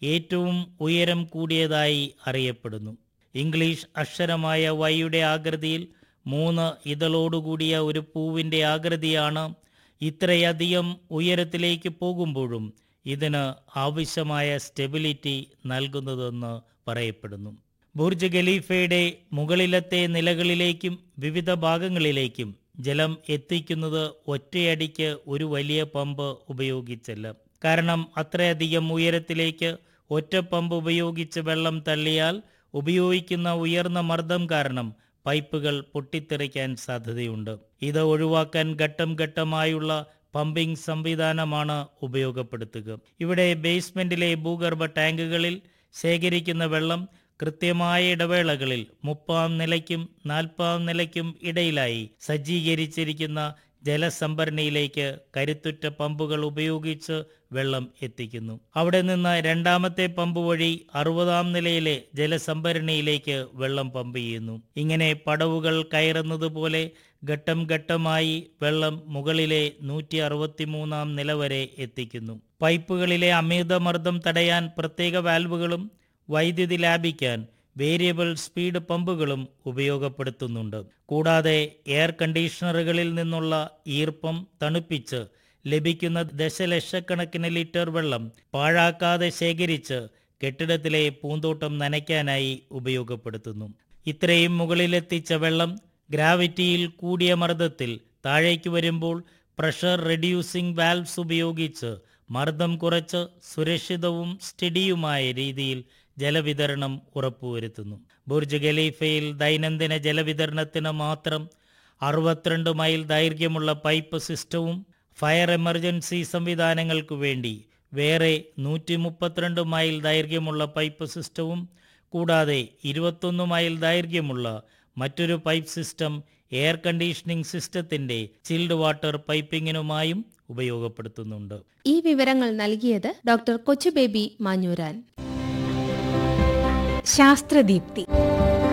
ഏറ്റവും ഉയരം കൂടിയതായി അറിയപ്പെടുന്നു ഇംഗ്ലീഷ് അക്ഷരമായ വൈയുടെ ആകൃതിയിൽ മൂന്ന് ഇതളോടുകൂടിയ ഒരു പൂവിൻ്റെ ആകൃതിയാണ് ഇത്രയധികം ഉയരത്തിലേക്ക് പോകുമ്പോഴും ഇതിന് ആവശ്യമായ സ്റ്റെബിലിറ്റി നൽകുന്നതെന്ന് പറയപ്പെടുന്നു ബുർജ് ഖലീഫയുടെ മുകളിലത്തെ നിലകളിലേക്കും വിവിധ ഭാഗങ്ങളിലേക്കും ജലം എത്തിക്കുന്നത് ഒറ്റയടിക്ക് ഒരു വലിയ പമ്പ് ഉപയോഗിച്ചല്ല കാരണം അത്രയധികം ഉയരത്തിലേക്ക് ഒറ്റ പമ്പ് ഉപയോഗിച്ച് വെള്ളം തള്ളിയാൽ ഉപയോഗിക്കുന്ന ഉയർന്ന മർദ്ദം കാരണം പൈപ്പുകൾ പൊട്ടിത്തെറിക്കാൻ സാധ്യതയുണ്ട് ഇത് ഒഴിവാക്കാൻ ഘട്ടം ഘട്ടമായുള്ള പമ്പിംഗ് സംവിധാനമാണ് ഉപയോഗപ്പെടുത്തുക ഇവിടെ ബേസ്മെന്റിലെ ഭൂഗർഭ ടാങ്കുകളിൽ ശേഖരിക്കുന്ന വെള്ളം കൃത്യമായ ഇടവേളകളിൽ മുപ്പാം നിലയ്ക്കും നാൽപ്പാം നിലയ്ക്കും ഇടയിലായി സജ്ജീകരിച്ചിരിക്കുന്ന ജലസംഭരണിയിലേക്ക് കരുത്തുറ്റ പമ്പുകൾ ഉപയോഗിച്ച് വെള്ളം എത്തിക്കുന്നു അവിടെ നിന്ന് രണ്ടാമത്തെ പമ്പ് വഴി അറുപതാം നിലയിലെ ജലസംഭരണിയിലേക്ക് വെള്ളം പമ്പ് ചെയ്യുന്നു ഇങ്ങനെ പടവുകൾ കയറുന്നത് പോലെ ഘട്ടം ഘട്ടമായി വെള്ളം മുകളിലെ നൂറ്റി അറുപത്തിമൂന്നാം നില വരെ എത്തിക്കുന്നു പൈപ്പുകളിലെ അമിതമർദ്ദം തടയാൻ പ്രത്യേക വാൽവുകളും വൈദ്യുതി ലാഭിക്കാൻ വേരിയബിൾ സ്പീഡ് പമ്പുകളും ഉപയോഗപ്പെടുത്തുന്നുണ്ട് കൂടാതെ എയർ കണ്ടീഷണറുകളിൽ നിന്നുള്ള ഈർപ്പം തണുപ്പിച്ച് ലഭിക്കുന്ന ദശലക്ഷക്കണക്കിന് ലിറ്റർ വെള്ളം പാഴാക്കാതെ ശേഖരിച്ച് കെട്ടിടത്തിലെ പൂന്തോട്ടം നനയ്ക്കാനായി ഉപയോഗപ്പെടുത്തുന്നു ഇത്രയും മുകളിലെത്തിച്ച വെള്ളം ഗ്രാവിറ്റിയിൽ കൂടിയ മർദ്ദത്തിൽ താഴേക്ക് വരുമ്പോൾ പ്രഷർ റെഡ്യൂസിംഗ് വാൽവ്സ് ഉപയോഗിച്ച് മർദ്ദം കുറച്ച് സുരക്ഷിതവും സ്റ്റഡിയുമായ രീതിയിൽ ജലവിതരണം ഉറപ്പുവരുത്തുന്നു ബുർജ് ഖലീഫയിൽ ദൈനംദിന ജലവിതരണത്തിന് മാത്രം അറുപത്തിരണ്ട് മൈൽ ദൈർഘ്യമുള്ള പൈപ്പ് സിസ്റ്റവും ഫയർ എമർജൻസി സംവിധാനങ്ങൾക്കു വേണ്ടി വേറെ നൂറ്റി മുപ്പത്തിരണ്ട് മൈൽ ദൈർഘ്യമുള്ള പൈപ്പ് സിസ്റ്റവും കൂടാതെ ഇരുപത്തൊന്ന് മൈൽ ദൈർഘ്യമുള്ള മറ്റൊരു പൈപ്പ് സിസ്റ്റം എയർ കണ്ടീഷനിംഗ് സിസ്റ്റത്തിന്റെ ചിൽഡ് വാട്ടർ പൈപ്പിങ്ങിനുമായും ഉപയോഗപ്പെടുത്തുന്നുണ്ട് ഈ വിവരങ്ങൾ നൽകിയത് ഡോക്ടർ കൊച്ചുബേബി മാഞ്ഞൂരാൻ ശാസ്ത്രദീപ്തി